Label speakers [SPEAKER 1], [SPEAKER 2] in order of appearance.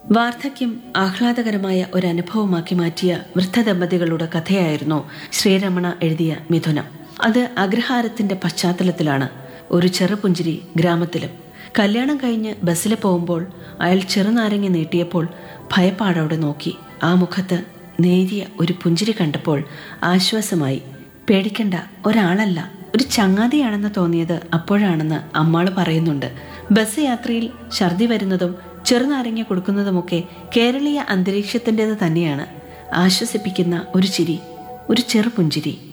[SPEAKER 1] വാർദ്ധക്യം ആഹ്ലാദകരമായ ഒരു അനുഭവമാക്കി മാറ്റിയ വൃദ്ധദമ്പതികളുടെ കഥയായിരുന്നു ശ്രീരമണ എഴുതിയ മിഥുനം അത് അഗ്രഹാരത്തിന്റെ പശ്ചാത്തലത്തിലാണ് ഒരു ചെറുപുഞ്ചിരി ഗ്രാമത്തിലും കല്യാണം കഴിഞ്ഞ് ബസ്സിൽ പോകുമ്പോൾ അയാൾ ചെറുനാരങ്ങ നീട്ടിയപ്പോൾ ഭയപ്പാടോടെ നോക്കി ആ മുഖത്ത് നേരിയ ഒരു പുഞ്ചിരി കണ്ടപ്പോൾ ആശ്വാസമായി പേടിക്കണ്ട ഒരാളല്ല ഒരു ചങ്ങാതിയാണെന്ന് തോന്നിയത് അപ്പോഴാണെന്ന് അമ്മാള് പറയുന്നുണ്ട് ബസ് യാത്രയിൽ ഛർദി വരുന്നതും ചെറുനാരങ്ങ കൊടുക്കുന്നതുമൊക്കെ കേരളീയ അന്തരീക്ഷത്തിൻ്റെത് തന്നെയാണ് ആശ്വസിപ്പിക്കുന്ന ഒരു ചിരി ഒരു ചെറുപുഞ്ചിരി